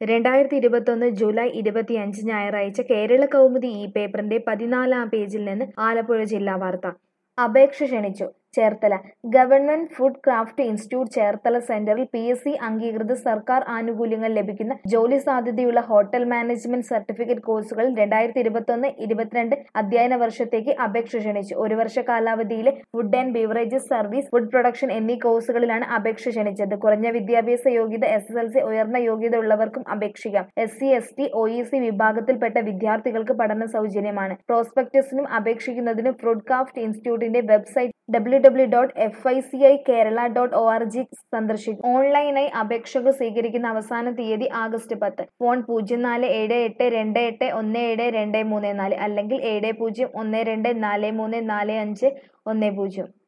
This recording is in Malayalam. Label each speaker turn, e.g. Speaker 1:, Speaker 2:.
Speaker 1: രണ്ടായിരത്തി ഇരുപത്തൊന്ന് ജൂലൈ ഇരുപത്തിയഞ്ച് ഞായറാഴ്ച കേരള കൗമുദി ഈ പേപ്പറിന്റെ പതിനാലാം പേജിൽ നിന്ന് ആലപ്പുഴ ജില്ലാ വാർത്ത അപേക്ഷ ക്ഷണിച്ചു Cherthala government food craft institute Cherthala സെന്ററിൽ പി എസ് സി അംഗീകൃത സർക്കാർ ആനുകൂല്യങ്ങൾ ലഭിക്കുന്ന ജോലി സാധ്യതയുള്ള ഹോട്ടൽ മാനേജ്മെന്റ് സർട്ടിഫിക്കറ്റ് കോഴ്സുകളിൽ രണ്ടായിരത്തി ഇരുപത്തൊന്ന് ഇരുപത്തിരണ്ട് അധ്യയന വർഷത്തേക്ക് അപേക്ഷ ക്ഷണിച്ചു ഒരു വർഷ കാലാവധിയിലെ food and beverages service food production എന്നീ കോഴ്സുകളിലാണ് അപേക്ഷ ക്ഷണിച്ചത് കുറഞ്ഞ വിദ്യാഭ്യാസ യോഗ്യത എസ് എസ് എൽ സി ഉയർന്ന യോഗ്യത ഉള്ളവർക്കും അപേക്ഷിക്കാം S C S T O E C വിഭാഗത്തിൽപ്പെട്ട വിദ്യാർത്ഥികൾക്ക് പഠന സൗജന്യമാണ് പ്രോസ്പെക്ടസിനും അപേക്ഷിക്കുന്നതിനും ഫുഡ് ക്രാഫ്റ്റ് ഇൻസ്റ്റിറ്റ്യൂട്ടിന്റെ website W W dot F I C I Kerala dot O R G സന്ദർശിക്കും ഓൺലൈനായി അപേക്ഷകൾ സ്വീകരിക്കുന്ന അവസാന തീയതി ആഗസ്റ്റ് പത്ത് ഫോൺ പൂജ്യം നാല് ഏഴ് എട്ട് രണ്ട് എട്ട് ഒന്ന് ഏഴ് രണ്ട് മൂന്ന് നാല് അല്ലെങ്കിൽ ഏഴ് പൂജ്യം ഒന്ന് രണ്ട് നാല് മൂന്ന് നാല് അഞ്ച് ഒന്ന് പൂജ്യം